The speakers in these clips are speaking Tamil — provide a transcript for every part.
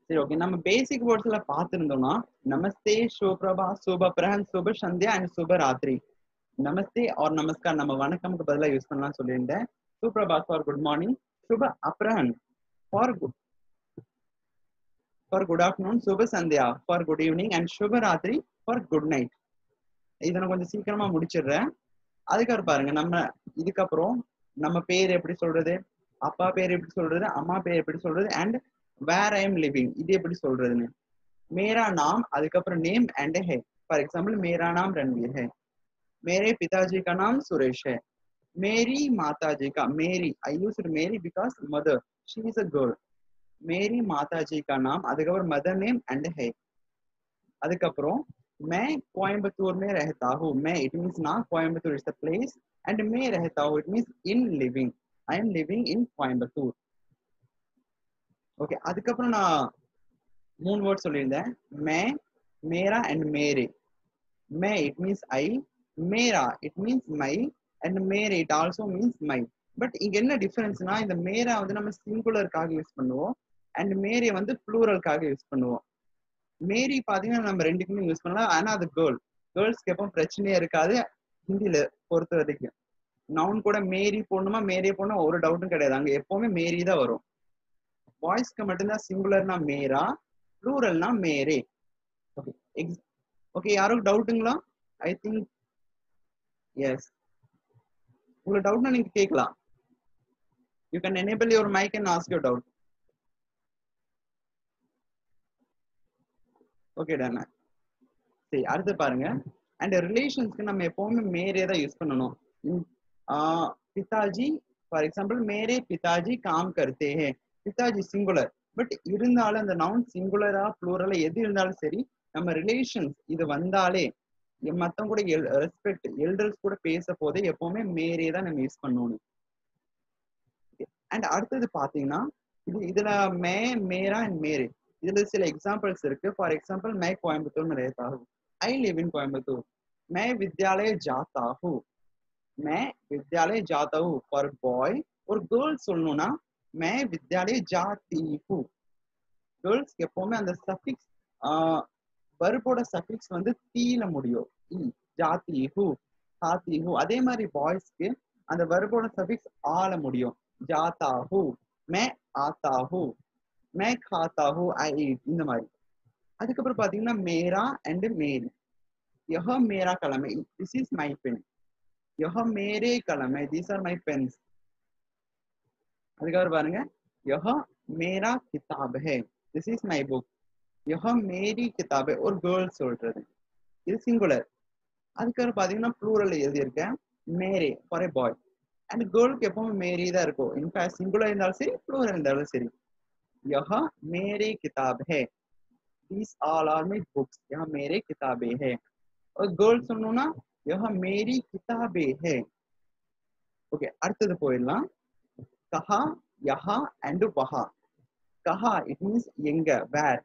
சரி ஓகே நம்ம பேசிக் வேர்ட்ஸ்ல பார்த்திருந்தோம்னா நமஸ்தே சுப்ரபா சுப பிரஹன் சுப சந்தியா அண்ட் சுப ராத்திரி நமஸ்தே ஆர் நமஸ்கார் நம்ம வணக்கம்க்கு பதிலா யூஸ் பண்ணலாம் சொல்லியிருந்தேன் சுப்ரபாத் ஃபார் குட் மார்னிங் சுப அப்ரஹன் for good for good afternoon சுப சந்தியா ஃபார் குட் ஈவினிங் அண்ட் சுப ராத்திரி ஃபார் குட் நைட் இதை நான் கொஞ்சம் சீக்கிரமா முடிச்சிடுறேன் அதுக்கப்புறம் பாருங்க நம்ம இதுக்கப்புறம் நம்ம பேர் எப்படி சொல்றது அப்பா பேர் எப்படி சொல்றது அம்மா பேர் எப்படி சொல்றது and where I am living இது எப்படி சொல்றதுன்னு மேரா நாம் அதுக்கப்புறம் நேம் அண்ட் ஹே ஃபார் எக்ஸாம்பிள் மேரா நாம் ரன்வீர் है मेरे पिताजी का नाम सुरेश है मेरी माता जी का मेरी आई यूज मेरी because mother she is a girl मेरी माता जी का नाम அதுக்கப்புறம் मदर नेम एंड है அதுக்கப்புறம் मैं कोयम्बतूर में रहता हूँ मैं इट मीन्स ना Coimbatore is the place and मैं रहता हूँ it means in living I am living in Coimbatore okay அதுக்கப்புறம் நான் மூணு வேர்ட் சொல்லியிருந்தேன் மே மேரா அண்ட் மேரே மே இட் மீன்ஸ் ஐ மேரா இட் மீன்ஸ் மை அண்ட் மேரே it also means my but இங்க என்ன டிஃபரன்ஸ்னா இந்த மேரா வந்து நம்ம சிங்குலருக்காக யூஸ் பண்ணுவோம் அண்ட் மேரே வந்து ப்ளூரலுக்காக யூஸ் பண்ணுவோம் மேரி பாத்தீங்கன்னா நம்ம ரெண்டுக்குமே யூஸ் பண்ணலாம் ஆனா அது கேர்ள் கேர்ள்ஸ்க்கு எப்பவும் பிரச்சனையே இருக்காது ஹிந்தில பொறுத்த வரைக்கும் நவுன் கூட மேரி போடணுமா மேரியே போடணும் ஒரு டவுட்டும் கிடையாது அங்க எப்பவுமே மேரி தான் வரும் பாய்ஸ்க்கு மட்டும்தான் சிங்குலர்னா மேரா ப்ளூரல்னா மேரே ஓகே எக்ஸ் ஓகே யாரும் டவுட்டுங்களா ஐ திங்க் எஸ் உங்களுக்கு டவுட்னா நீங்க கேட்கலாம் you can enable your mic and ask your doubt okay done சரி அடுத்து பாருங்க அண்ட் ரிலேஷன்ஸ்க்கு நம்ம எப்பவுமே மேரே தான் யூஸ் பண்ணணும் पिताजी ஃபார் எக்ஸாம்பிள் மேரே பிதாஜி காம் கருத்தே ஹே பிதாஜி சிங்குலர் பட் இருந்தாலும் அந்த நவுன் சிங்குலரா ப்ளூரலா எது இருந்தாலும் சரி நம்ம ரிலேஷன்ஸ் இது வந்தாலே மத்தவங்க கூட ரெஸ்பெக்ட் எல்டர்ஸ் கூட பேச போதே எப்பவுமே மேரே தான் நம்ம யூஸ் பண்ணணும் அண்ட் அடுத்தது பாத்தீங்கன்னா இது இதுல மே மேரா அண்ட் மேரே இதுல சில எக்ஸாம்பிள்ஸ் இருக்கு ஃபார் எக்ஸாம்பிள் மே கோயம்புத்தூர் में रहता हूँ आई लिव इन कोयम्बतूर मैं विद्यालय जाता हूँ मैं विद्यालय जाता हूँ फॉर बॉय और गर्ल சொல்லணும்னா मैं विद्यालय जाती हूँ கேர்ள்ஸ்க்கு எப்பவுமே அந்த சஃபிக்ஸ் வர்போட சஃபிக்ஸ் வந்து தீல முடியும் ஜாத்தி ஹூ சாத்தி ஹூ அதே மாதிரி பாய்ஸ்க்கு அந்த வர்போட சஃபிக்ஸ் ஆல முடியும் ஜாத்தா ஹூ மே ஆத்தா ஹூ மே காத்தா ஹூ ஐ இந்த மாதிரி அதுக்கப்புறம் பாத்தீங்கன்னா மேரா அண்ட் மேரி யஹ மேரா கலமை திஸ் இஸ் மை பென் यह मेरे कलम है दीज आर माई पेन्स அதுக்கப்புறம் பாருங்க यह मेरा किताब है दिस इज माई बुक यह मेरी किताब है ஒரு கேர்ள் சொல்றது இது சிங்குலர் அதுக்கப்புறம் பாத்தீங்கன்னா ப்ளூரல் எழுதியிருக்கேன் மேரே ஃபார் ஏ பாய் அண்ட் கேர்ளுக்கு எப்பவும் மேரி தான் இருக்கும் இன்ஃபேக்ட் சிங்குலர் இருந்தாலும் சரி ப்ளூரல் இருந்தாலும் சரி यह मेरे किताब है these all are my books यह मेरे किताबें है और गर्ल சொல்லணும்னா यह मेरी किताबें है ஓகே அடுத்தது போயிடலாம் கஹா யஹா அண்ட் வஹா கஹா இட் மீன்ஸ் எங்க வேர்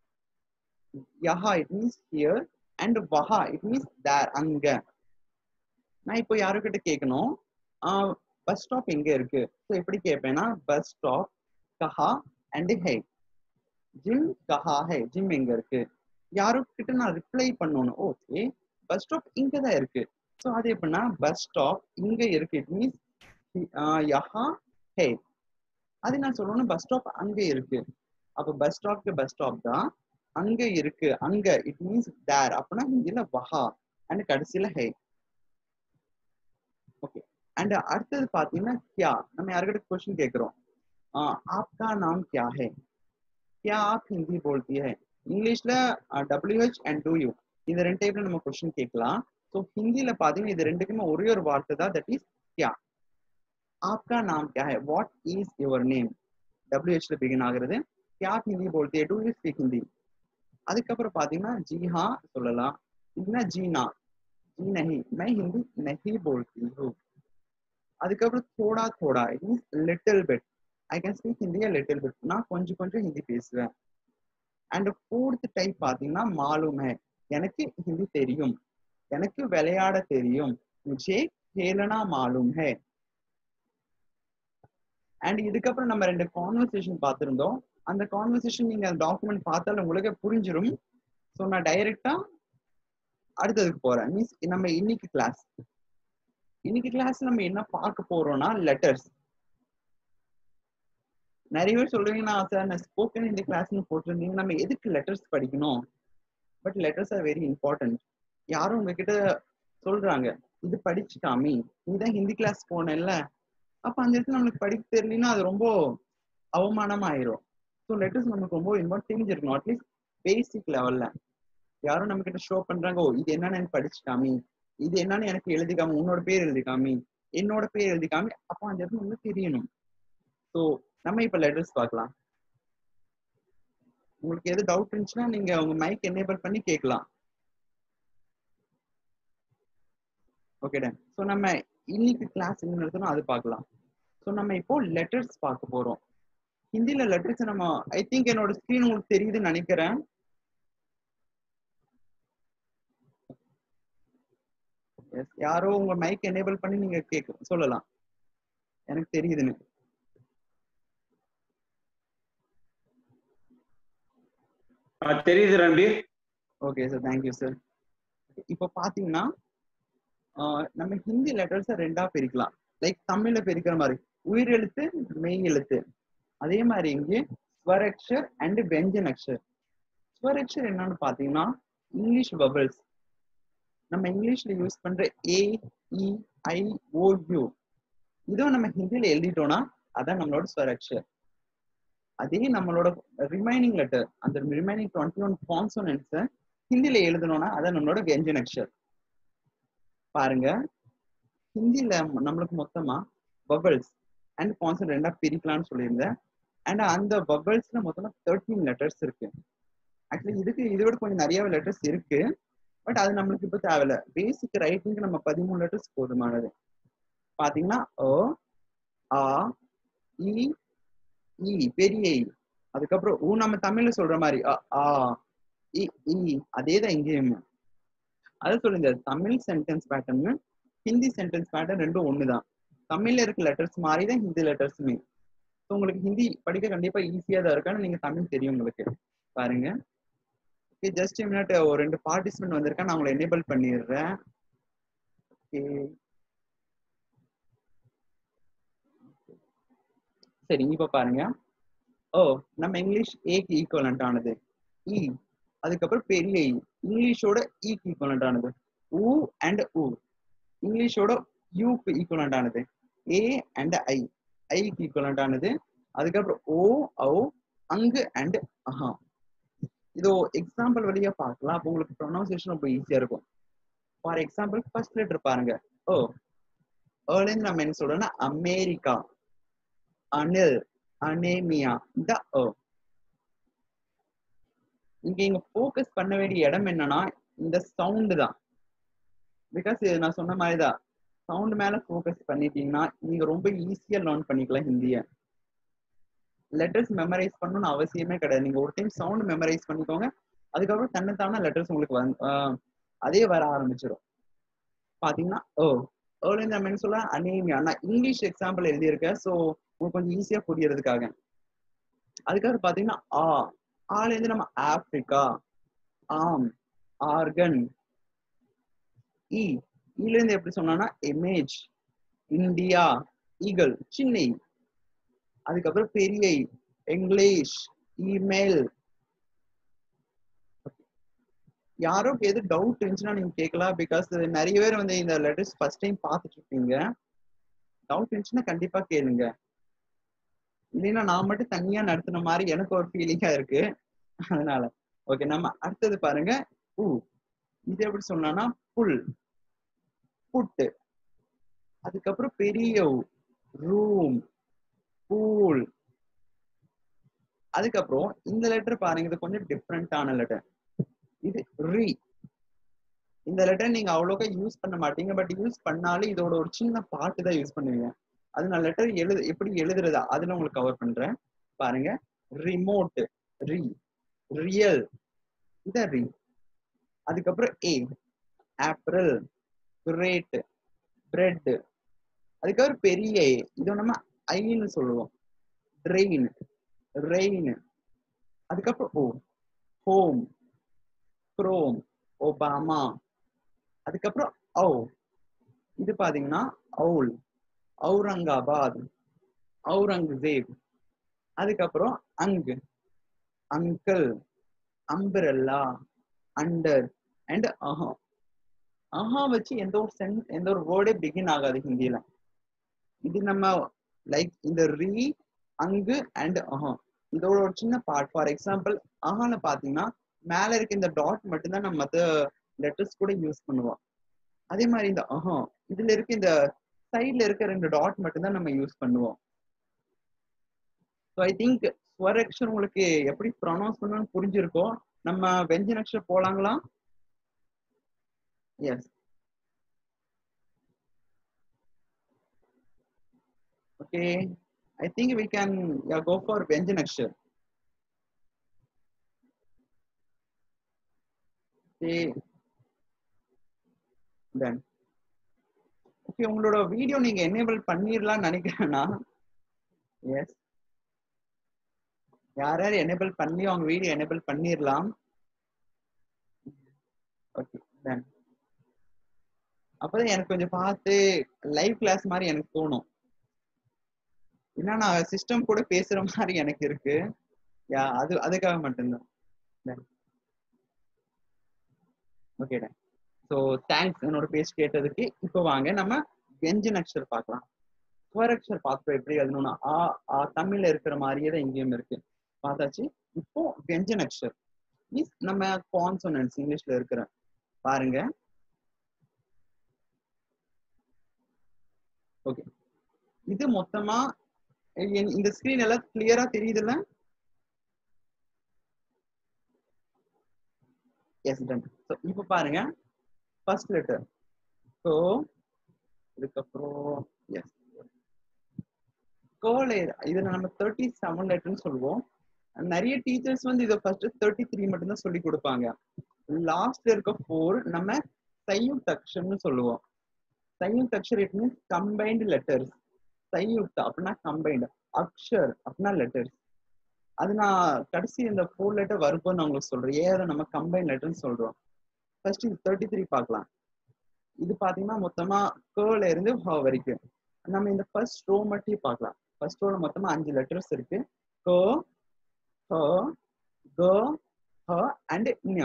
யஹா இட் மீன்ஸ் ஹியர் அண்ட் வஹா இட் மீன்ஸ் தேர் அங்க நான் இப்போ யாருக்கிட்ட கேட்கணும் பஸ் ஸ்டாப் எங்க இருக்கு ஸோ எப்படி கேட்பேன்னா பஸ் ஸ்டாப் கஹா அண்ட் ஹே ஜிம் கஹா ஹே ஜிம் எங்க இருக்கு யாருக்கிட்ட நான் ரிப்ளை பண்ணணும் ஓகே பஸ் ஸ்டாப் இங்க தான் இருக்கு ஸோ அது எப்படின்னா பஸ் ஸ்டாப் இங்க இருக்கு இட் மீன்ஸ் யஹா ஹே அது நான் சொல்லணும் பஸ் ஸ்டாப் அங்க இருக்கு அப்போ பஸ் ஸ்டாப்க்கு பஸ் ஸ்டாப் தான் அங்க இருக்கு அங்க இட் மீன்ஸ் தேர் அப்படின்னா ஹிந்தியில வஹா அண்ட் கடைசியில ஹே ஓகே அண்ட் அடுத்தது பாத்தீங்கன்னா கியா நம்ம யாருக்கிட்ட கொஸ்டின் கேட்கிறோம் आपका नाम क्या है क्या आप हिंदी बोलती है இங்கிலீஷ்ல டபிள்யூஹெச் அண்ட் டூ யூ இந்த ரெண்டு டைப்ல நம்ம கொஸ்டின் கேட்கலாம் ஸோ ஹிந்தியில பாத்தீங்கன்னா இது ரெண்டுக்குமே ஒரே ஒரு வார்த்தை தான் தட் இஸ் கியா आपका नाम क्या है व्हाट इज योर नेम டபிள்யூஹெச்ல பிகின் ஆகுறது क्या आप हिंदी बोलते हैं डू यू स्पीक हिंदी அதுக்கப்புறம் பாத்தீங்கன்னா ஜி ஹா சொல்லலாம் இல்லைன்னா ஜி நா ஜி நஹி மை ஹிந்தி நஹி போல்தி ஹூ அதுக்கப்புறம் தோடா தோடா it means little bit I can speak Hindi little bit நான் கொஞ்சம் கொஞ்சம் ஹிந்தி பேசுவேன் அண்ட் ஃபோர்த் டைப் பாத்தீங்கன்னா மாலும் ஹே எனக்கு ஹிந்தி தெரியும் எனக்கு விளையாட தெரியும் முझे खेलना मालूम है அண்ட் இதுக்கப்புறம் நம்ம ரெண்டு கான்வர்சேஷன் பார்த்திருந்தோம் அந்த கான்வர்சேஷன் நீங்க அந்த டாக்குமெண்ட் பார்த்தாலும் உங்களுக்கு புரிஞ்சிடும் ஸோ நான் டைரக்டா அடுத்ததுக்கு போறேன் மீன்ஸ் நம்ம இன்னைக்கு கிளாஸ் இன்னைக்கு கிளாஸ் நம்ம என்ன பார்க்க போறோம்னா லெட்டர்ஸ் நிறைய பேர் சொல்றீங்க நான் சார் நான் ஸ்போக்கன் இந்த கிளாஸ்னு போட்டிருந்தீங்க நம்ம எதுக்கு லெட்டர்ஸ் படிக்கணும் but letters are very important யாரும் உங்ககிட்ட சொல்றாங்க இது படிச்சுட்டாமி நீ தான் ஹிந்தி கிளாஸ் போனேன்ல அப்ப அந்த இடத்துல நம்மளுக்கு படிக்க தெரியலன்னா அது ரொம்ப அவமானமா ஆயிரும் ஸோ லெட்டர்ஸ் நமக்கு ரொம்ப இம்பார்ட் தெரிஞ்சிருக்கணும் அட்லீஸ்ட் பேசிக் லெவல்ல யாரும் நம்ம கிட்ட ஷோ பண்றாங்க ஓ இது என்னன்னு எனக்கு படிச்சுட்டாமி இது என்னன்னு எனக்கு எழுதிக்காமி உன்னோட பேர் எழுதிக்காமி என்னோட பேர் எழுதிக்காமி அப்போ அந்த இடத்துல உங்களுக்கு தெரியணும் ஸோ நம்ம இப்ப லெட்டர்ஸ் பார்க்கலாம் உங்களுக்கு எது டவுட் இருந்துச்சுன்னா நீங்க உங்க மைக் எனேபிள் பண்ணி கேட்கலாம் ஓகே டன் ஸோ நம்ம இன்னைக்கு கிளாஸ் என்ன நடத்தணும் அது பார்க்கலாம் ஸோ நம்ம இப்போ லெட்டர்ஸ் பார்க்க போறோம் ஹிந்தில லெட்டர்ஸ் நம்ம ஐ திங்க் என்னோட ஸ்க்ரீன் உங்களுக்கு தெரியுதுன்னு நினைக்கிறேன் எஸ் யாரோ உங்க மைக் எனேபிள் பண்ணி நீங்க கேட்க சொல்லலாம் எனக்கு தெரியுதுன்னு தெரியுது Ranbir okay sir thank you sir இப்போ பாத்தீங்கன்னா நம்ம ஹிந்தி லெட்டர்ஸை ரெண்டா பிரிக்கலாம் லைக் தமிழ்ல பிரிக்கிற மாதிரி உயிர் எழுத்து மெய் எழுத்து அதே மாதிரி இங்கே ஸ்வரக்ஷர் அண்ட் வெஞ்சன் அக்ஷர் ஸ்வரக்ஷர் என்னன்னு பாத்தீங்கன்னா இங்கிலீஷ் பபிள்ஸ் நம்ம இங்கிலீஷ்ல யூஸ் பண்ற ஏ இ ஐ ஓ யூ இதுவும் நம்ம ஹிந்தியில எழுதிட்டோம்னா அதான் நம்மளோட ஸ்வரக்ஷர் அதே நம்மளோட ரிமைனிங் லெட்டர் அந்த ரிமைனிங் டுவெண்ட்டி ஒன் கான்சோனன்ட்ஸை ஹிந்தியில எழுதணும்னா அதான் நம்மளோட வெஞ்சன் அக்ஷர் பாருங்க ஹிந்தியில நம்மளுக்கு மொத்தமா பபிள்ஸ் அண்ட் கான்சன் ரெண்டா பிரிக்கலாம்னு சொல்லியிருந்தேன் அண்ட் அந்த பபிள்ஸ்ல மொத்தமா தேர்ட்டீன் லெட்டர்ஸ் இருக்கு ஆக்சுவலி இதுக்கு இதை விட கொஞ்சம் நிறைய லெட்டர்ஸ் இருக்கு பட் அது நம்மளுக்கு இப்போ தேவையில்ல பேசிக் ரைட்டிங்க்கு நம்ம பதிமூணு லெட்டர்ஸ் போதுமானது பாத்தீங்கன்னா ஓ ஆ இ இ பெரிய இ அதுக்கப்புறம் ஊ நம்ம தமிழ்ல சொல்ற மாதிரி ஆ இ இ அதே தான் இங்கேயும் அது சொல்லுங்க Tamil sentence pattern Hindi sentence pattern ரெண்டும் ஒண்ணுதான் தமிழ்ல இருக்க லெட்டர்ஸ் மாதிரி தான் ஹிந்தி லெட்டர்ஸுமே ஸோ உங்களுக்கு ஹிந்தி படிக்க கண்டிப்பா ஈஸியா தான் இருக்கான்னு நீங்க தமிழ் தெரியும் உங்களுக்கு பாருங்க ஓகே ஜஸ்ட் மினிட் ஒரு ரெண்டு பார்ட்டிசிபென்ட் வந்திருக்கேன் நான் உங்களை எனேபிள் பண்ணிடுறேன் ஓகே சரி இப்ப பாருங்க ஓ நம்ம இங்கிலீஷ் ஏக்கு ஈக்குவலண்ட் ஆனது இ அதுக்கப்புறம் பெரிய இ இங்கிலீஷோட ஈக்கு ஈக்குவலண்ட் ஆனது ஊ அண்ட் ஊ இங்கிலீஷோட யூக்கு ஈக்குவலண்ட் ஆனது ஏ அண்ட் ஐ ஐக்கு ஈக்குவலண்ட் ஆனது அதுக்கப்புறம் ஓ ஓ அங்கு அண்ட் அஹா இதோ எக்ஸாம்பிள் வழியா பார்க்கலாம் அப்போ உங்களுக்கு ப்ரொனவுன்சியேஷன் ரொம்ப ஈஸியா இருக்கும் ஃபார் எக்ஸாம்பிள் ஃபர்ஸ்ட் லெட்டர் பாருங்க ஓ ஏர்லேருந்து நம்ம என்ன சொல்றோம்னா அமெரிக்கா அனில் அனேமியா இந்த ஓ இங்க இங்க ஃபோக்கஸ் பண்ண வேண்டிய இடம் என்னன்னா இந்த சவுண்டு தான் பிகாஸ் நான் சொன்ன மாதிரிதான் சவுண்ட் மேல ஃபோக்கஸ் பண்ணிட்டீங்கன்னா நீங்க ரொம்ப ஈஸியா லேர்ன் பண்ணிக்கலாம் ஹிந்திய லெட்டர்ஸ் மெமரைஸ் பண்ணணும்னு அவசியமே கிடையாது நீங்க ஒரு டைம் சவுண்ட் மெமரைஸ் பண்ணிக்கோங்க அதுக்கப்புறம் தன்னைத்தான லெட்டர்ஸ் உங்களுக்கு வந்து அதே வர ஆரம்பிச்சிடும் பாத்தீங்கன்னா ஓ ஏர்லேருந்து நம்ம என்ன சொல்ல அனேமியா நான் இங்கிலீஷ் எக்ஸாம்பிள் எழுதியிருக்கேன் ஸோ உங்களுக்கு கொஞ்சம் ஈஸியா புரியறதுக்காக அதுக்கப்புறம் பாத்தீங்கன்னா ஆ ஆல இருந்து நம்ம ஆப்பிரிக்கா ஆம் ஆர்கன் இ இல இருந்து எப்படி சொன்னா இமேஜ் இந்தியா ஈகல் சின்ன அதுக்கப்புறம் பெரிய இங்கிலீஷ் இமெயில் யாரோக்கு எது டவுட் இருந்துச்சுன்னா நீங்க கேட்கலாம் பிகாஸ் நிறைய பேர் வந்து இந்த லெட்டர்ஸ் ஃபர்ஸ்ட் டைம் பார்த்துட்டு இருப்பீங்க டவுட் இருந்துச்சுன்னா கண்டிப்பா கேளுங்க இல்லைன்னா நான் மட்டும் தனியா நடத்தின மாதிரி எனக்கு ஒரு ஃபீலிங்கா இருக்கு அதனால ஓகே நம்ம அடுத்தது பாருங்க ஊ இது எப்படி சொன்னா புல் புட்டு அதுக்கப்புறம் பெரிய ரூம் பூல் அதுக்கப்புறம் இந்த லெட்டர் பாருங்க இது கொஞ்சம் டிஃப்ரெண்டான லெட்டர் இது ரீ இந்த லெட்டர் நீங்க அவ்வளோக்கா யூஸ் பண்ண மாட்டீங்க பட் யூஸ் பண்ணாலும் இதோட ஒரு சின்ன பாட்டு தான் யூஸ் பண்ணுவீங்க அது நான் லெட்டர் எழுது எப்படி எழுதுறதா அதுல உங்களுக்கு கவர் பண்றேன் பாருங்க ரிமோட் ரி ரியல் இத ரி அதுக்கப்புறம் ஏ ஆப்பிள் கிரேட் பிரெட் அதுக்கப்புறம் பெரிய ஏ இது நம்ம ஐன்னு சொல்லுவோம் ட்ரெயின் ரெயின் அதுக்கப்புறம் ஓ ஹோம் குரோம் ஒபாமா அதுக்கப்புறம் ஓ இது பாத்தீங்கன்னா அவுல் அவுரங்காபாத் அவுரங்கசேப் அதுக்கப்புறம் அங்கு அங்கிள் அம்பரல்லா அண்டர் அண்ட் அஹா அஹா வச்சு எந்த ஒரு சென் எந்த ஒரு வேர்டே பிகின் ஆகாது ஹிந்தியில இது நம்ம லைக் இந்த ரீ அங்கு அண்ட் அஹா இதோட ஒரு சின்ன பார்ட் ஃபார் எக்ஸாம்பிள் அஹால பாத்தீங்கன்னா மேல இருக்க இந்த டாட் மட்டும்தான் நம்ம மத்த லெட்டர்ஸ் கூட யூஸ் பண்ணுவோம் அதே மாதிரி இந்த அஹா இதுல இருக்க இந்த சைட்ல இருக்க ரெண்டு டாட் மட்டும்தான் நம்ம யூஸ் பண்ணுவோம் ஸோ ஐ திங்க் ஸ்வரக்ஷர் உங்களுக்கு எப்படி ப்ரொனவுன்ஸ் பண்ணணும்னு புரிஞ்சிருக்கோம் நம்ம வெஞ்சனக்ஷர் போலாங்களா yes okay I think we can go for வெஞ்சனக்ஷர் ஓகே தென் ஓகே உங்களோட வீடியோ நீங்க எனேபிள் பண்ணிடலாம்னு நினைக்கிறேன்னா எஸ் யார் யார் எனேபிள் பண்ணி அவங்க வீடியோ எனேபிள் பண்ணிடலாம் ஓகே டன் அப்பதான் எனக்கு கொஞ்சம் பார்த்து லைவ் கிளாஸ் மாதிரி எனக்கு தோணும் ஏன்னா நான் சிஸ்டம் கூட பேசுற மாதிரி எனக்கு இருக்கு யா அது அதுக்காக மட்டும்தான் ஓகே டன் ஸோ தேங்க்ஸ் என்னோட பேச்சு கேட்டதுக்கு இப்போ வாங்க நம்ம வெஞ்சன் அக்ஷர் பார்க்கலாம் ஸ்வரக்ஷர் பார்த்தோம் எப்படி எழுதணும்னா ஆ ஆ தமிழ்ல இருக்கிற மாதிரியே தான் இங்கேயும் இருக்கு பார்த்தாச்சு இப்போ வெஞ்சன் அக்ஷர் மீன்ஸ் நம்ம கான்சோனன்ஸ் இங்கிலீஷ்ல இருக்கிற பாருங்க ஓகே இது மொத்தமா என்- இந்த ஸ்கிரீன் எல்லாம் கிளியரா தெரியுதுல்ல எஸ் டன் ஸோ இப்போ பாருங்க ஃபர்ஸ்ட் லெட்டர் ஸோ இதுக்கப்புறம் எஸ் கோலேர் இதை நம்ம தேர்ட்டி செவன் லெட்டர்னு சொல்லுவோம் நிறைய டீச்சர்ஸ் வந்து இதை ஃபர்ஸ்ட் தேர்ட்டி த்ரீ மட்டும்தான் சொல்லி கொடுப்பாங்க லாஸ்ட்ல இருக்க ஃபோர் நம்ம சயுக்த் அக்ஷர்னு சொல்லுவோம் சயுக்த் அக்ஷர் இட் மீன்ஸ் கம்பைன்டு லெட்டர்ஸ் சயுக்தா அப்படின்னா கம்பைன்டு அக்ஷர் அப்படின்னா லெட்டர்ஸ் அது நான் கடைசி இந்த ஃபோர் லெட்டர் வரும்போது நான் உங்களுக்கு சொல்றேன் ஏன் அதை நம்ம கம்பைன் லெட்டர்னு சொல்றோம் ஃபர்ஸ்ட் இது தேர்ட்டி த்ரீ பார்க்கலாம் இது பாத்தீங்கன்னா மொத்தமா கேர்ல இருந்து ஹ வரைக்கும் நம்ம இந்த ஃபர்ஸ்ட் ரோ மட்டும் பார்க்கலாம் ஃபர்ஸ்ட் ரோல மொத்தமா அஞ்சு லெட்டர்ஸ் இருக்கு கோ ஹ க ஹ அண்ட் ஞ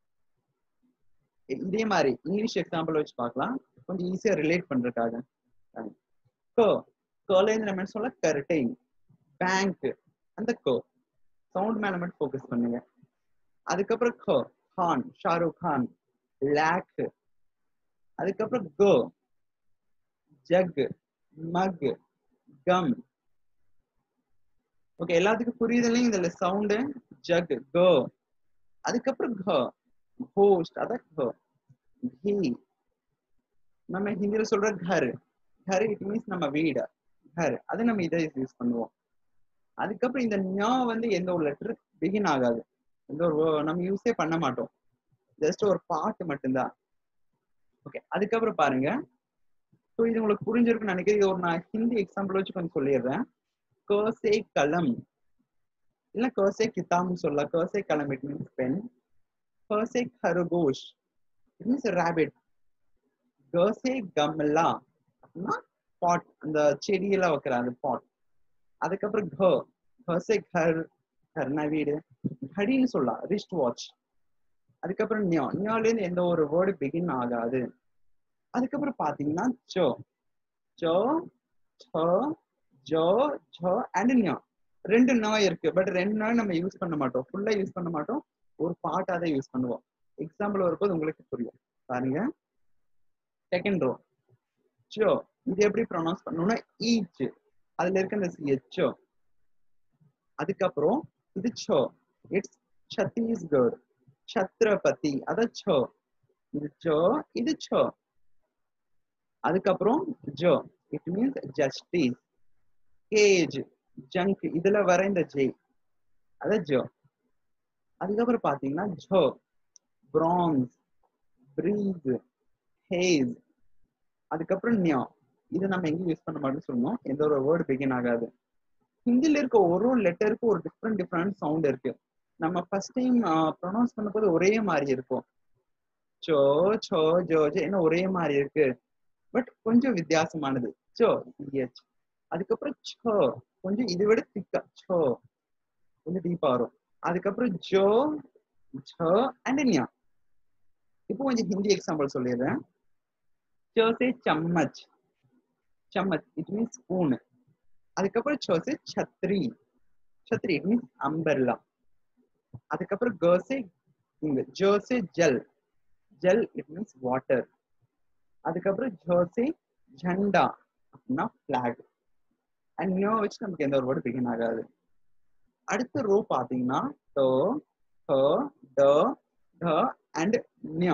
இதே மாதிரி இங்கிலீஷ் எக்ஸாம்பிள் வச்சு பார்க்கலாம் கொஞ்சம் ஈஸியா ரிலேட் பண்றதுக்காக கோ கோல இருந்து நம்ம என்ன சொல்ல கர்டைன் பேங்க் அந்த கோ சவுண்ட் மேல மட்டும் ஃபோக்கஸ் பண்ணுங்க அதுக்கப்புறம் கோ கான் ஷாருக் கான் லேக் அதுக்கப்புறம் கோ ஜக் மக் கம் ஓகே எல்லாத்துக்கும் புரியுதுலையும் இதுல சவுண்டு ஜக் கோ அதுக்கப்புறம் க ஹோஸ்ட் அத க ஹி நம்ம ஹிந்தியில சொல்ற கர் கர் இட் மீன்ஸ் நம்ம வீடு கர் அது நம்ம இதை யூஸ் பண்ணுவோம் அதுக்கப்புறம் இந்த ஞா வந்து எந்த ஒரு லெட்டர் பிகின் ஆகாது எந்த ஒரு wo- நம்ம யூஸே பண்ண மாட்டோம் ஜஸ்ட் ஒரு பாட்டு மட்டும்தான் ஓகே அதுக்கப்புறம் பாருங்க ஸோ இது உங்களுக்கு புரிஞ்சிருக்குன்னு நினைக்கிறேன் இது ஒரு நான் ஹிந்தி எக்ஸாம்பிள் வச்சு கொஞ்சம் சொல்லிடுறேன் கர்சே கலம் இல்ல கர்சே கிதாப்னு சொல்லலாம் கர்சே கலம் இட் மீன்ஸ் பென் கர்சே கருகோஷ் இட் மீன்ஸ் ரேபிட் கர்சே கம்லா அப்படின்னா பாட் அந்த செடியெல்லாம் வைக்கிற அந்த பாட் அதுக்கப்புறம் கர்சே கர்சே கர் கர்னா வீடு கடின்னு சொல்லலாம் ரிஸ்ட் வாட்ச் அதுக்கப்புறம் ஞா ஞால இருந்து எந்த ஒரு வேர்டு பிகின் ஆகாது அதுக்கப்புறம் பாத்தீங்கன்னா சோ சோ சோ ஜோ ஜோ அண்ட் ஞா ரெண்டு நாய் இருக்கு பட் ரெண்டு நாய் நம்ம யூஸ் பண்ண மாட்டோம் ஃபுல்லா யூஸ் பண்ண மாட்டோம் ஒரு பாட்டா தான் யூஸ் பண்ணுவோம் எக்ஸாம்பிள் வரும்போது உங்களுக்கு புரியும் பாருங்க செகண்ட் ரோ சோ இது எப்படி ப்ரொனவுன்ஸ் பண்ணணும்னா ஈச் அதுல இருக்க இந்த எச்சோ அதுக்கப்புறம் இது சோ இட்ஸ் சத்தீஸ்கர் சத்ரபதி அத சோ இது சோ இது சோ அதுக்கப்புறம் ஜோ it means justice cage junk இதுல வர இந்த ஜே அத ஜோ அதுக்கப்புறம் பாத்தீங்கன்னா ஜோ பிரான்ஸ் பிரீஸ் ஹேஸ் அதுக்கப்புறம் நியா இது நம்ம எங்க யூஸ் பண்ண மாட்டோம்னு சொன்னோம் எந்த ஒரு வேர்டு பிகின் ஆகாது ஹிந்தில இருக்க ஒரு ஒரு லெட்டருக்கு ஒரு டிஃப்ரெண்ட் டிஃப்ரெண்ட் சவுண்ட் இருக்கு நம்ம ஃபர்ஸ்ட் டைம் ப்ரொனவுன்ஸ் பண்ணும்போது ஒரே மாதிரி இருக்கும் சோ சோ ஜோ ஜோ என்ன ஒரே மாதிரி இருக்கு பட் கொஞ்சம் வித்தியாசமானது சோ சிஹெச் அதுக்கப்புறம் சோ கொஞ்சம் இதை விட திக்கா சோ கொஞ்சம் டீப்பா வரும் அதுக்கப்புறம் ஜோ ஜோ அண்ட் ஞா இப்போ கொஞ்சம் ஹிந்தி எக்ஸாம்பிள் சொல்லிடுறேன் சோசே சம்மச் சம்மச் இட் மீன்ஸ் ஸ்பூன் அதுக்கப்புறம் சோசே சத்ரி சத்ரி இட் மீன்ஸ் அம்பர்லா அதுக்கப்புறம் கோசே இங்க ஜோசே ஜல் ஜல் இட் மீன்ஸ் வாட்டர் அதுக்கப்புறம் ஜோசே ஜண்டா அப்படின்னா பிளாக் அண்ட் நியோ வச்சு நமக்கு எந்த ஒரு வேர்டு பிகின் ஆகாது அடுத்த ரோ பாத்தீங்கன்னா டோ ஹ ட ட அண்ட் நியோ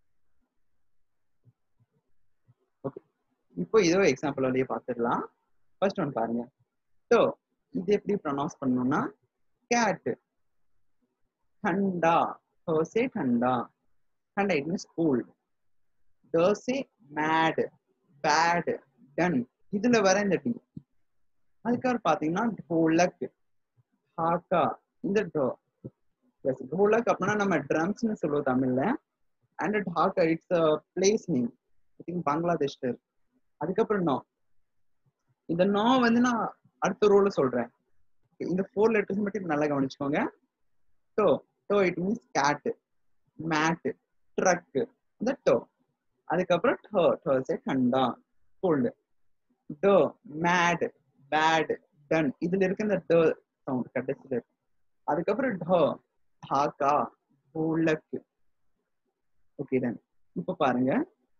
ஓகே இப்போ இதோ எக்ஸாம்பிள் வழியே பார்த்துடலாம் ஃபர்ஸ்ட் ஒன் பாருங்க டோ இது எப்படி ப்ரொனவுன்ஸ் பண்ணணும்னா கேட் ठंडा हो से ठंडा ठंडा इट मीन्स cold द से mad bad done இதுல வர இந்த டி அதுக்கப்புறம் பாத்தீங்கன்னா ढोलक ढाका இந்த டோ எஸ் ढोलक அப்படின்னா நம்ம ட்ரம்ஸ்னு சொல்லுவோம் தமிழ்ல and Dhaka it's a place name I think பங்களாதேஷ்ல இருக்கு அதுக்கப்புறம் நோ இந்த நோ வந்து நான் அடுத்த ரோல சொல்றேன் இந்த ஃபோர் லெட்டர்ஸ் மட்டும் நல்லா கவனிச்சுக்கோங்க டோ டோ it means cat mat truck இந்த டோ அதுக்கப்புறம் டோ டோ சே டண்டா கோல்டு டோ மேட் பேட் டன் இதுல இருக்க இந்த ட சவுண்ட் கடைசியில் இருக்கு அதுக்கப்புறம் ட டாக்கா ढोलक ஓகே டன் இப்போ பாருங்க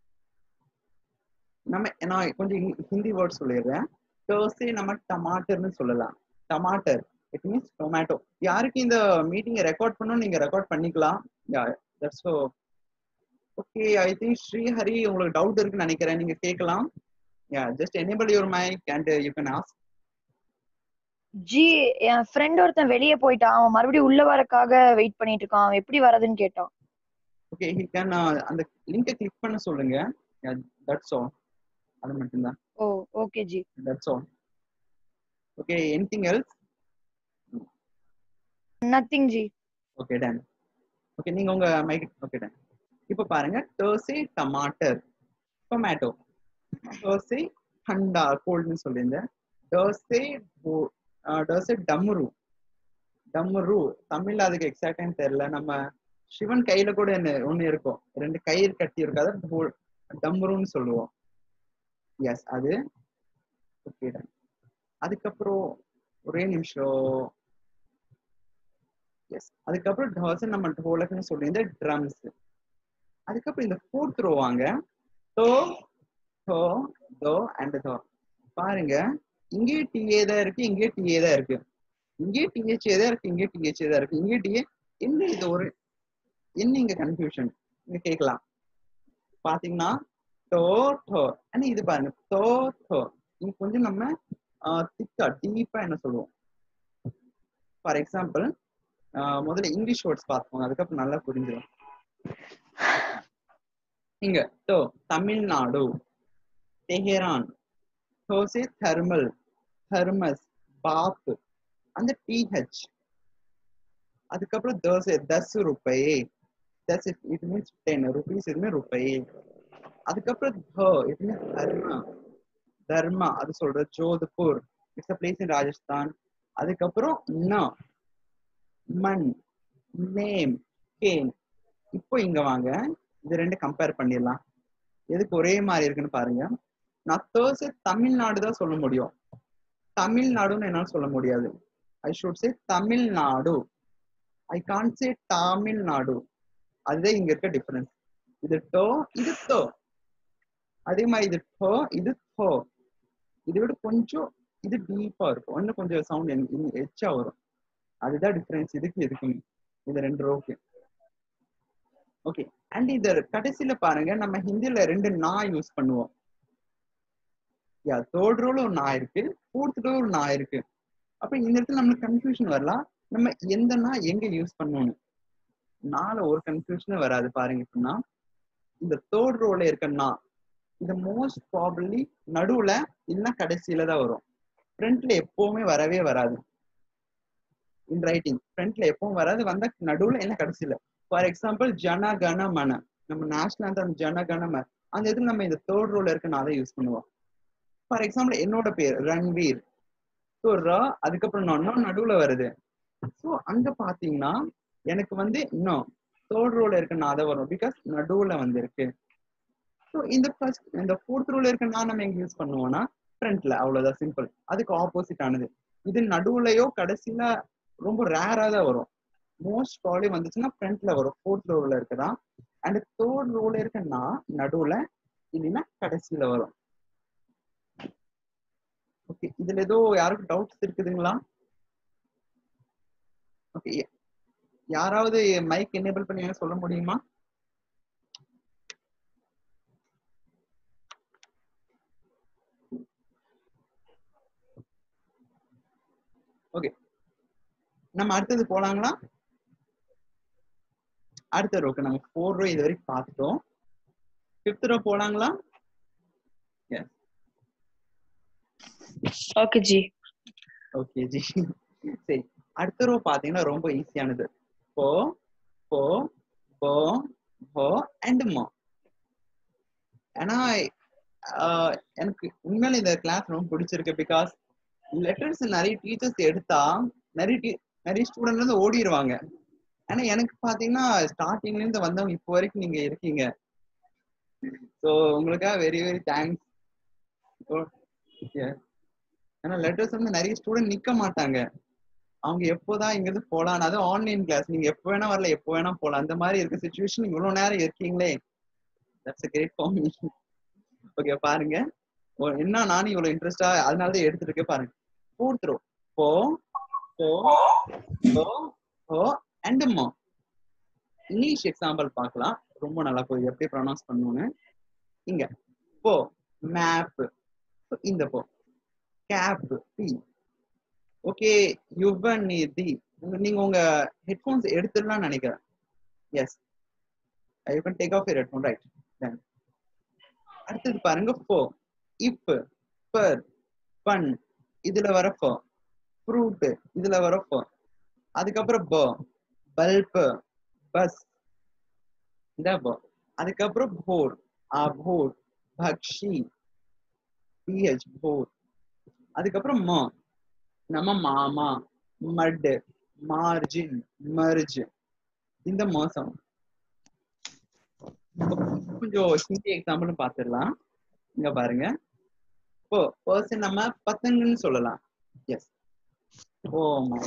நம்ம நான் கொஞ்சம் ஹிந்தி வேர்ட் சொல்லிடுறேன் டோஸே நம்ம டமாட்டர்னு சொல்லலாம் டமாட்டர் இட் மீன்ஸ் டொமேட்டோ யாருக்கு இந்த மீட்டிங்கை ரெக்கார்ட் பண்ணணும் நீங்க ரெக்கார்ட் பண்ணிக்கலாம் that's okay I think Srihari உங்களுக்கு டவுட் இருக்குன்னு நினைக்கிறேன் நீங்க கேட்கலாம் yeah just enable your mic and you can ask ji என் ஃப்ரெண்ட் ஒருத்தன் வெளியே போயிட்டான் அவன் மறுபடியும் உள்ள வரக்காக வெயிட் பண்ணிட்டு இருக்கான் அவன் எப்படி வரதுன்னு கேட்டான் ஓகே ஹி கேன் அந்த லிங்கை கிளிக் பண்ண சொல்லுங்க தட்ஸ் ஆல் அது மட்டும்தான் oh okay ji that's all okay anything else nothing ji okay done okay நீங்க உங்க மைக் ஓகே டன் இப்போ பாருங்க டோசே டமாட்டர் டொமேட்டோ டோசே டண்டா கோல்டுன்னு சொல்லியிருந்தேன் டோசே டோசே டம்ரு டம்ரு தமிழ்ல அதுக்கு எக்ஸாக்டான்னு தெரியல நம்ம சிவன் கையில கூட என்ன ஒண்ணு இருக்கும் ரெண்டு கயிறு கட்டி இருக்காது டம்ருன்னு சொல்லுவோம் எஸ் அது ஓகே டன் அதுக்கப்புறம் ஒரே நிமிஷம் எஸ் அதுக்கப்புறம் டாசன் நம்ம ढोलकன்னு சொல்லியிருந்த ட்ரம்ஸ் அதுக்கப்புறம் இந்த ஃபோர்த் ரோ வாங்க தோ தோ தோ அண்ட் தோ பாருங்க இங்கேயே டிஏ தான் இருக்கு இங்கேயே டிஏ தான் இருக்கு இங்கேயே டிஹெச்ஏ தான் இருக்கு இங்கேயே டிஹெச்ஏ தான் இருக்கு இங்கே டிஏ என்ன இது ஒரு என்ன இங்க கன்ஃபியூஷன் இங்க கேட்கலாம் பாத்தீங்கன்னா டோ டோ ஆனா இது பாருங்க தோ டோ இங்க கொஞ்சம் நம்ம திக்கா டீப்பா என்ன சொல்லுவோம் ஃபார் எக்ஸாம்பிள் முதல்ல இங்கிலீஷ் வேர்ட்ஸ் பார்ப்போம் அதுக்கப்புறம் நல்லா புரிஞ்சிடும் இங்க டோ தமிழ்நாடு தெஹரான் ஹோசே தர்மல் தர்மஸ் பாப் அந்த டிஹெச் அதுக்கப்புறம் தோசை தஸ் ரூபாயே தஸ் இட் மீன்ஸ் டென் ருபீஸ் இதுமே ரூபாயே அதுக்கப்புறம் த இட் மீன்ஸ் தர்மா தர்மா அது சொல்ற Jodhpur it's a place in Rajasthan அதுக்கப்புறம் ந மண் நேம் கேம் இப்போ இங்க வாங்க இது ரெண்டு கம்பேர் பண்ணிடலாம் எதுக்கு ஒரே மாதிரி இருக்குன்னு பாருங்க நான் தேர்ஸ்டே தமிழ்நாடு தான் சொல்ல முடியும் தமிழ்நாடுன்னு என்னால சொல்ல முடியாது I should say Tamil Nadu I can't say Tamil Nadu அதுதான் இங்க இருக்க டிஃபரன்ஸ் இது டோ இது தோ அதே மாதிரி இது டோ இது தோ இதை விட கொஞ்சம் இது டீப்பா இருக்கும் இன்னும் கொஞ்சம் சவுண்ட் எச்சா வரும் அதுதான் டிஃபரன்ஸ் இதுக்கு இருக்குமே இது ரெண்டு ரோக்கு ஓகே அண்ட் இந்த கடைசியில பாருங்க நம்ம ஹிந்தில ரெண்டு நா யூஸ் பண்ணுவோம் யா தேர்ட் ரோல ஒரு நா இருக்கு ஃபோர்த் ரோ ஒரு நா இருக்கு அப்ப இந்த இடத்துல நம்மளுக்கு கன்ஃபியூஷன் வரலாம் நம்ம எந்த நா எங்க யூஸ் பண்ணணும் நால ஒரு கன்ஃபியூஷனும் வராது பாருங்க இப்படின்னா இந்த தேர்ட் ரோல இருக்க நா இது மோஸ்ட் ப்ராபப்ளி நடுவுல இல்லைன்னா கடைசியில தான் வரும் ஃப்ரண்ட்ல எப்பவுமே வரவே வராது இன் ரைட்டிங் ஃப்ரண்ட்ல எப்பவும் வராது வந்தா நடுவுல என்ன கடைசியில ஃபார் எக்ஸாம்பிள் ஜன கன மன நம்ம நேஷனல் அந்த ஜன கன மன அந்த இதுல நம்ம இந்த தேர்ட் ரோல இருக்கு நான் அதை யூஸ் பண்ணுவோம் ஃபார் எக்ஸாம்பிள் என்னோட பேர் ரன்வீர் ஸோ ர அதுக்கப்புறம் நான் நடுவுல வருது ஸோ அங்க பாத்தீங்கன்னா எனக்கு வந்து இன்னும் தேர்ட் ரோல இருக்க நான் அதை வரும் பிகாஸ் நடுவுல வந்து இருக்கு ஸோ இந்த ஃபர்ஸ்ட் இந்த ஃபோர்த் ரோல இருக்க நான் நம்ம எங்க யூஸ் பண்ணுவோம்னா ஃப்ரண்ட்ல அவ்வளவுதான் சிம்பிள் அதுக்கு ஆப்போசிட் ஆனது இது நடுவுலயோ கடைசியில ரொம்ப ரேரா தான் வரும் மோஸ்ட் ப்ராப்ளி வந்துச்சுன்னா ஃப்ரண்ட்ல வரும் ஃபோர்த் ரோல இருக்குதா அண்ட் தேர்ட் ரோல இருக்கன்னா நடுவுல இல்லைன்னா கடைசியில வரும் ஓகே இதுல ஏதோ யாருக்கும் டவுட்ஸ் இருக்குதுங்களா ஓகே யாராவது மைக் எனேபிள் பண்ணி எனக்கு சொல்ல முடியுமா ஓகே நம்ம அடுத்தது போலாங்களா அடுத்த ரோக்கு நம்ம ஃபோர் ரோ இது வரைக்கும் பார்த்துட்டோம் ஃபிஃப்த் ரோ போலாங்களா ஓகே ஜி ஓகே ஜி சரி அடுத்த ரோ பாத்தீங்கன்னா ரொம்ப ஈஸியானது போ போ போ போ அண்ட் மோ ஏன்னா ஆஹ், எனக்கு உண்மையில இந்த கிளாஸ் ரொம்ப பிடிச்சிருக்கு பிகாஸ் லெட்டர்ஸ் நிறைய டீச்சர்ஸ் எடுத்தா நிறைய டீ- நிறைய ஸ்டூடெண்ட் வந்து ஓடிடுவாங்க ஆனா எனக்கு பாத்தீங்கன்னா ஸ்டார்டிங்ல இருந்து வந்தவங்க இப்போ வரைக்கும் நீங்க இருக்கீங்க ஸோ உங்களுக்காக வெரி வெரி தேங்க்ஸ் ஏன்னா லெட்டர்ஸ் வந்து நிறைய ஸ்டூடெண்ட் நிக்க மாட்டாங்க அவங்க எப்போதான் இங்க இருந்து போலாம் அது ஆன்லைன் கிளாஸ் நீங்க எப்போ வேணா வரல எப்போ வேணா போலாம் அந்த மாதிரி இருக்க சுச்சுவேஷன் இவ்வளவு நேரம் இருக்கீங்களே that's great for me okay பாருங்க ஓ, என்ன நானும் இவ்வளவு இன்ட்ரெஸ்டா அதனால தான் எடுத்துட்டு இருக்கேன் பாருங்க ஃபோர்த் ரோ போ போ போ போ அண்ட் மோ இங்கிலீஷ் எக்ஸாம்பிள் பார்க்கலாம் ரொம்ப நல்லா போய் எப்படி ப்ரொனவுன்ஸ் பண்ணணும்னு இங்க போ மேப் இந்த போ கேப் பி ஓகே யுவன் தி நீங்க உங்க ஹெட்ஃபோன்ஸ் எடுத்துடலாம் நினைக்கிறேன் yes you can take off your headphone right then அடுத்தது பாருங்க ஃபோ இப் பர் பன் இதுல வர ஃபோ ஃப்ரூட் இதுல வர ஃபோ அதுக்கப்புறம் ப பல்ப் பஸ் இந்த ப அதுக்கப்புறம் போர் ஆ போர் பக்ஷி பிஹெச் போர் அதுக்கப்புறம் ம நம்ம மாமா மட் மார்ஜின் மர்ஜ் இந்த மாசம் கொஞ்சம் ஹிந்தி எக்ஸாம்பிளும் பார்த்துடலாம் இங்க பாருங்க இப்போ பர்சன் நம்ம பத்தங்கன்னு சொல்லலாம் எஸ் ஓ மை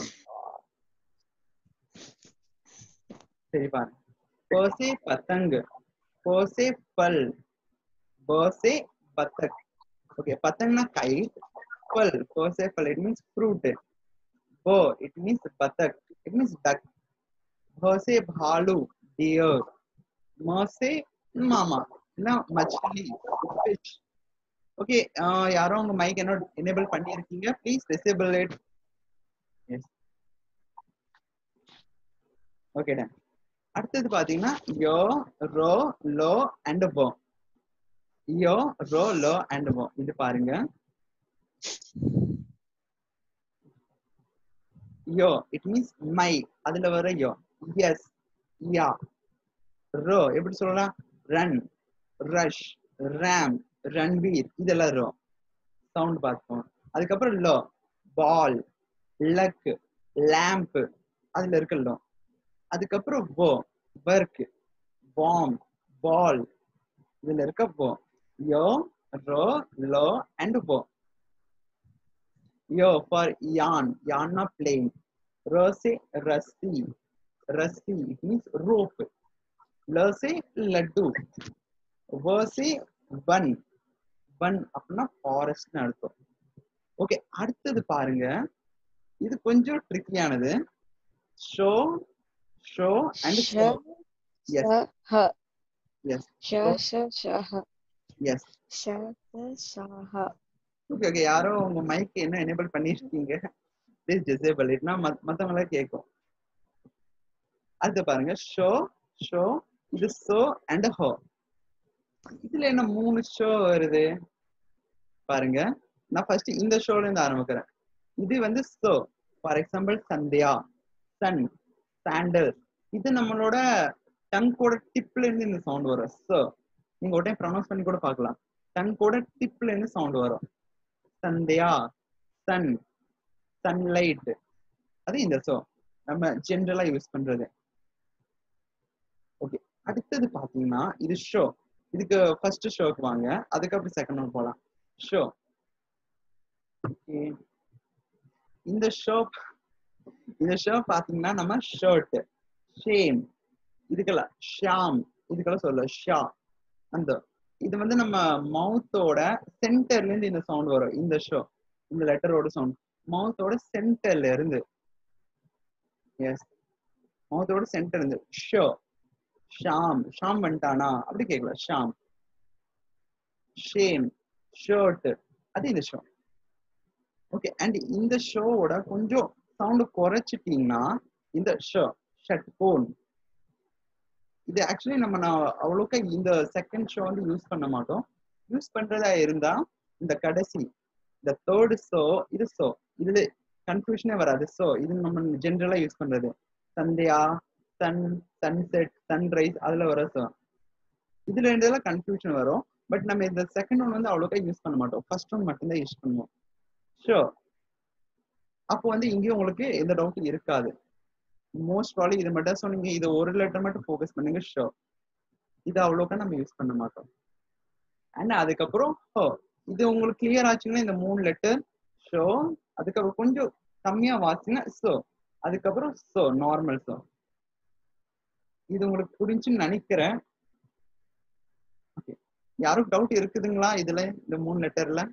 சரி பாருங்க பர்சே பத்தங்கு பர்சே பல் பர்சே பத்தக் ஓகே பத்தங்னா கைட் பல் பர்சே பல் இட் மீன்ஸ் ஃப்ரூட் போ இட் மீன்ஸ் பத்தக் இட் மீன்ஸ் டக் பர்சே பாலு டியர் மர்சே மாமா இல்ல மச்லி ஃபிஷ் ஓகே யாரோ உங்க மைக் என்ன எனேபிள் பண்ணியிருக்கீங்க please disable it yes okay done அடுத்தது பாத்தீங்கன்னா யோ ரோ லோ அண்ட் போ யோ ரோ லோ அண்ட் போ இது பாருங்க யோ இட் மீன்ஸ் மை அதுல வர யோ எஸ் யா ரோ எப்படி சொல்லலாம் ரன் ரஷ் ரேம் ரன்வீர் இதெல்லாம் ரோ சவுண்ட் பார்ப்போம் அதுக்கப்புறம் லோ பால் லக் லேம்ப் அதுல இருக்கு லோ அதுக்கப்புறம் போ ஒர்க் பாம் பால் இதுல இருக்க போ யோ ரோ லோ அண்ட் போ யோ ஃபார் யான் யான்னா பிளேன் ரோசே ரஸ்தி ரஸ்தி இட் மீன்ஸ் ரோப் லசே லட்டு வர்சே பன் பன் அப்படின்னா ஃபாரஸ்ட்னு அர்த்தம் ஓகே அடுத்தது பாருங்க இது கொஞ்சம் ட்ரிக்கியானது ஷோ ஷோ அண்ட் ஷோ எஸ் ஷ ஹ எஸ் ஷ ஷ ஷ ஹ எஸ் ஷ ஷ ஷ ஹ ஓகே ஓகே யாரோ உங்க மைக் என்ன எனேபிள் பண்ணிருக்கீங்க ப்ளீஸ் டிசேபிள் இட்னா மத்தவங்கள கேட்கும் அடுத்து பாருங்க ஷோ ஷோ இது சோ அண்ட் ஹோ இதுல என்ன மூணு ஷோ வருது பாருங்க நான் ஃபர்ஸ்ட் இந்த ஷோல இருந்து ஆரம்பிக்கிறேன் இது வந்து சோ for example Sandhya sun sandal இது நம்மளோட டங்கோட டிப்ல இருந்து இந்த சவுண்ட் வரும் சோ நீங்க ஒரு டைம் ப்ரொனவுன்ஸ் பண்ணி கூட பார்க்கலாம் டங்கோட டிப்ல இருந்து சவுண்ட் வரும் சந்தியா சன் சன்லைட் அது இந்த சோ நம்ம ஜென்ரலா யூஸ் பண்றது ஓகே அடுத்தது பாத்தீங்கன்னா இது ஷோ இதுக்கு ஃபர்ஸ்ட் ஷோக்கு வாங்க அதுக்கப்புறம் செகண்ட் ஒன் போலாம் ஷோ இந்த ஷோ இந்த ஷோ பாத்தீங்கன்னா நம்ம ஷர்ட் ஷேம் இதுக்கெல்லாம் ஷாம் இதுக்கெல்லாம் சொல்ல ஷா அந்த இது வந்து நம்ம மவுத்தோட சென்டர்ல இருந்து இந்த சவுண்ட் வரும் இந்த ஷோ இந்த லெட்டரோட சவுண்ட் மவுத்தோட சென்டர்ல இருந்து எஸ் மவுத்தோட சென்டர் இருந்து ஷோ ஷாம் ஷாம் வந்துட்டானா அப்படி கேட்கல ஷாம் ஷேம் ஷர்ட் அது இந்த ஷோ ஓகே அண்ட் இந்த ஷோவோட கொஞ்சம் சவுண்ட் குறைச்சிட்டீங்கன்னா இந்த ஷோ ஷட் போன் இது ஆக்சுவலி நம்ம நான் அவ்வளோக்கா இந்த செகண்ட் ஷோ வந்து யூஸ் பண்ண மாட்டோம் யூஸ் பண்றதா இருந்தா இந்த கடைசி இந்த தேர்டு ஷோ இது ஷோ இதுல கன்ஃபியூஷனே வராது ஷோ இது நம்ம ஜென்ரலா யூஸ் பண்றது சந்தியா சன் சன்செட் சன்ரைஸ் அதுல வர ஷோ இதுல இருந்தெல்லாம் கன்ஃபியூஷன் வரும் பட் நம்ம இந்த செகண்ட் ஒன் வந்து அவ்வளோக்கா யூஸ் பண்ண மாட்டோம் ஃபர்ஸ்ட் ஒன் மட்டும்தான் யூஸ் பண்ணுவோம் ஷோ அப்போ வந்து இங்கேயும் உங்களுக்கு எந்த டவுட்டும் இருக்காது மோஸ்ட் ப்ராப்ளி இது மட்டும் ஸோ நீங்க இதை ஒரு லெட்டர் மட்டும் ஃபோக்கஸ் பண்ணுங்க ஷோ இது அவ்வளோக்கா நம்ம யூஸ் பண்ண மாட்டோம் அண்ட் அதுக்கப்புறம் ஹோ இது உங்களுக்கு கிளியர் ஆச்சுங்கன்னா இந்த மூணு லெட்டர் ஷோ அதுக்கப்புறம் கொஞ்சம் கம்மியா வாசிங்கன்னா ஸோ அதுக்கப்புறம் ஸோ நார்மல் ஸோ இது உங்களுக்கு புரிஞ்சுன்னு நினைக்கிறேன் ஓகே யாரும் டவுட் இருக்குதுங்களா இதுல இந்த மூணு லெட்டர்ல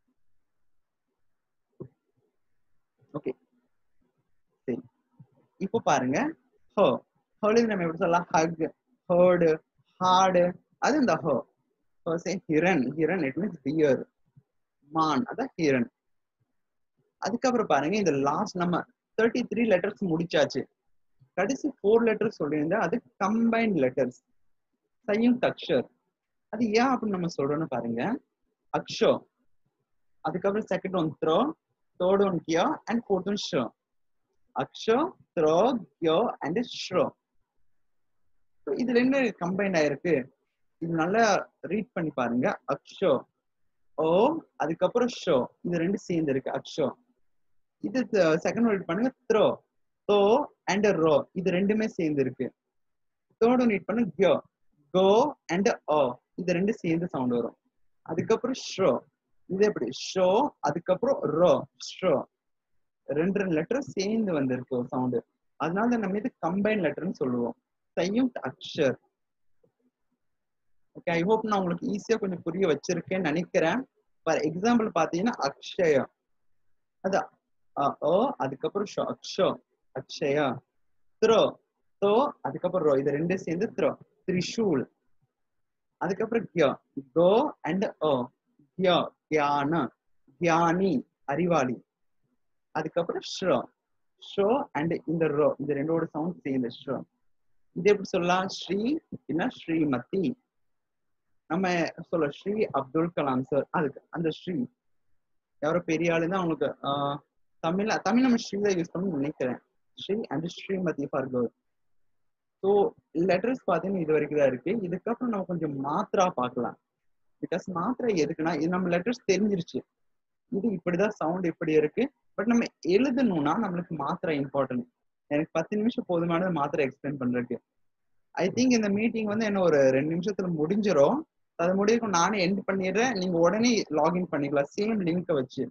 ஓகே சரி இப்போ பாருங்க ஹோ ஹோல நம்ம எப்படி சொல்லலாம் ஹக் ஹர்டு ஹார்டு அது இந்த ஹோ ஹோ சே ஹிரன் ஹிரன் இட் மீன்ஸ் பியர் மான் அதான் ஹிரன் அதுக்கப்புறம் பாருங்க இந்த லாஸ்ட் நம்ம தேர்ட்டி த்ரீ லெட்டர்ஸ் முடிச்சாச்சு கடைசி ஃபோர் லெட்டர்ஸ் சொல்லியிருந்தேன் அது கம்பைன்ட் லெட்டர்ஸ் சயுங்க் அக்ஷர் அது ஏன் அப்படின்னு நம்ம சொல்றோம்னு பாருங்க அக்ஷோ அதுக்கப்புறம் செகண்ட் ஒன் த்ரோ தேர்ட் ஒன் கியோ அண்ட் ஃபோர்த் ஒன் ஷோ அக்ஷோ த்ரோ கியோ அண்ட் ஷ்ரோ இதுல என்ன கம்பைன் ஆயிருக்கு இது நல்லா ரீட் பண்ணி பாருங்க அக்ஷோ ஓ அதுக்கப்புறம் ஷோ இது ரெண்டு சேர்ந்து இருக்கு அக்ஷோ இது செகண்ட் ரீட் பண்ணுங்க த்ரோ தோ அண்ட் ரோ இது ரெண்டுமே சேர்ந்து இருக்கு தேர்ட் ஒன் ரீட் பண்ணுங்க கியோ கோ அண்ட் ஓ இது ரெண்டு சேர்ந்து சவுண்ட் வரும் அதுக்கப்புறம் ஷோ இது எப்படி ஷோ அதுக்கப்புறம் ரோ ஷோ ரெண்டு ரெண்டு லெட்டர் சேர்ந்து வந்திருக்கு ஒரு சவுண்டு அதனால நம்ம இது கம்பைன் லெட்டர்னு சொல்லுவோம் சயுங்க் அக்ஷர் ஓகே ஐ ஹோப் நான் உங்களுக்கு ஈஸியா கொஞ்சம் புரிய வச்சிருக்கேன்னு நினைக்கிறேன் ஃபார் எக்ஸாம்பிள் பாத்தீங்கன்னா அக்ஷயா அது ஓ அதுக்கப்புறம் ஷோ அக்ஷோ அக்ஷயா த்ரோ தோ அதுக்கப்புறம் ரோ இது ரெண்டும் சேர்ந்து த்ரோ திரிஷூல் அதுக்கப்புறம் கியோ கோ அண்ட் ஓ கியோ கியான கியானி அறிவாளி அதுக்கப்புறம் ஷ்ரோ ஷோ அண்ட் இந்த ரோ இந்த ரெண்டோட சவுண்ட் சேர்ந்து ஷ்ரோ இது எப்படி சொல்லலாம் ஸ்ரீ இல்லைன்னா ஸ்ரீமதி நம்ம சொல்ல ஸ்ரீ அப்துல் கலாம் சார் அதுக்கு அந்த ஸ்ரீ யாரோ பெரிய ஆளு தான் அவங்களுக்கு ஆஹ் தமிழ்ல தமிழ் நம்ம ஸ்ரீ தான் யூஸ் பண்ணணும்னு நினைக்கிறேன் Shri and Shrimati for girl so letters பார்த்தீங்கன்னா இது வரைக்கும் தான் இருக்கு இதுக்கப்புறம் நம்ம கொஞ்சம் மாத்திரா பார்க்கலாம் பிகாஸ் மாத்திரை எதுக்குன்னா இது நம்ம லெட்டர்ஸ் தெரிஞ்சிருச்சு இது இப்படிதான் சவுண்ட் இப்படி இருக்கு பட் நம்ம எழுதணும்னா நம்மளுக்கு மாத்திரை இம்பார்ட்டன்ட் எனக்கு பத்து நிமிஷம் போதுமானது மாத்திரை எக்ஸ்பிளைன் பண்றதுக்கு ஐ திங்க் இந்த மீட்டிங் வந்து என்ன ஒரு ரெண்டு நிமிஷத்துல முடிஞ்சிரும் அது முடியும் நானே எண்ட் பண்ணிடுறேன் நீங்க உடனே லாகின் பண்ணிக்கலாம் சேம் லிங்கை வச்சு